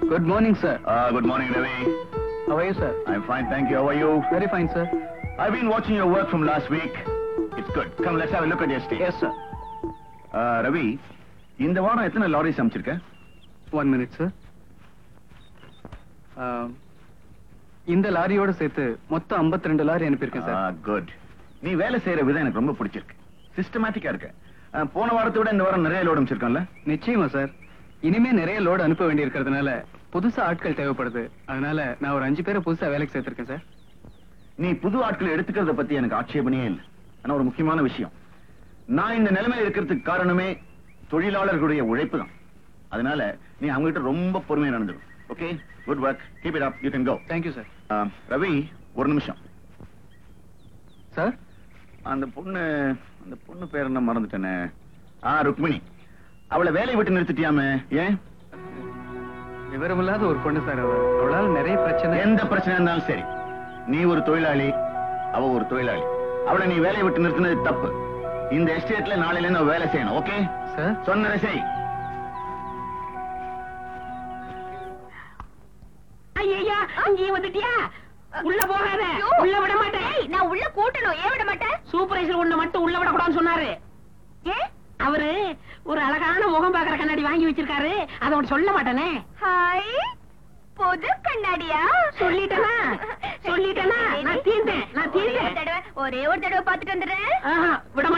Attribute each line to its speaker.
Speaker 1: Good morning, sir.
Speaker 2: Uh, good morning, Ravi.
Speaker 1: How are you, sir?
Speaker 2: I'm fine, thank you. How are you?
Speaker 1: Very fine, sir.
Speaker 2: I've been watching your work from last week. It's good. Come, let's have a look at your state.
Speaker 1: Yes, sir.
Speaker 2: Uh, Ravi இந்த வாரம் எத்தனை lorries அமைச்சிருக்க
Speaker 1: One minute, sir. Um, இந்த லாரியோட சேர்த்து மொத்தம் 52 lorry அனுப்பியிருக்கேன் sir
Speaker 2: good நீ வேலை செய்யற விதம் எனக்கு ரொம்ப பிடிச்சிருக்கு சிஸ்டமேட்டிக்கா இருக்க Uh, போன வாரத்தை விட இந்த வாரம் நிறைய லோடு அமைச்சிருக்கோம்ல
Speaker 1: நிச்சயமா சார் இனிமே நிறைய லோடு அனுப்ப வேண்டி இருக்கிறதுனால புதுசா ஆட்கள் தேவைப்படுது அதனால நான் ஒரு அஞ்சு பேரை புதுசா வேலைக்கு சேர்த்திருக்கேன் சார்
Speaker 2: நீ புது ஆட்களை எடுத்துக்கிறத பத்தி எனக்கு ஆட்சேபனையே இல்லை ஆனா ஒரு முக்கியமான விஷயம் நான் இந்த நிலைமையில இருக்கிறதுக்கு காரணமே தொழிலாளர்களுடைய உழைப்பு தான் அதனால நீ அவங்க கிட்ட ரொம்ப பொறுமையா நடந்துடும் okay good work keep it up you can go
Speaker 1: thank you sir
Speaker 2: Ravi ஒரு நிமிஷம்
Speaker 1: சார்
Speaker 2: அந்த பொண்ணு அந்த பொண்ணு பேர் என்ன மறந்துட்டேனே ஆ ருக்மிணி அவளை வேலையை விட்டு நிறுத்திட்டியாமே ஏன்
Speaker 1: விவரமில்லாத ஒரு பொண்ணு சார் அவ அவளால நிறைய பிரச்சனை
Speaker 2: எந்த பிரச்சனை இருந்தாலும் சரி நீ ஒரு தொழிலாளி அவ ஒரு தொழிலாளி அவளை நீ வேலையை விட்டு நிறுத்தினது தப்பு இந்த எஸ்டேட்ல நாளையில இருந்து அவ வேலை செய்யணும் ஓகே
Speaker 1: சார்
Speaker 2: சொன்னதை செய்
Speaker 3: ஐயா அங்கேயே வந்துட்டியா உள்ள போகாத
Speaker 4: ஐயோ.
Speaker 3: உள்ள விட மாட்டேன்
Speaker 4: ஏய், நான் உள்ள கூட்டணும் ஏன் விட மாட்டேன்
Speaker 3: சூப்பர்வைசர் உன்னை மட்டும் உள்ள விட கூடாதுன்னு சொன்னாரு
Speaker 4: ஏன்
Speaker 3: அவரு ஒரு அழகான முகம் பாக்குற கண்ணாடி வாங்கி வச்சிருக்காரு அதை உனக்கு சொல்ல மாட்டானே
Speaker 4: ஹாய் புது கண்ணாடியா
Speaker 3: சொல்லிட்டேனா? சொல்லிட்டேனா? நான் தீர்ந்தேன், நான்
Speaker 4: ஒரே ஒரு
Speaker 3: தீர்ந்தேன்.
Speaker 4: தடவை ஒரே ஒரு தடவை பாத்துட்டு வந்துடுறேன்
Speaker 3: ஆஹா, விட மாட்டேன்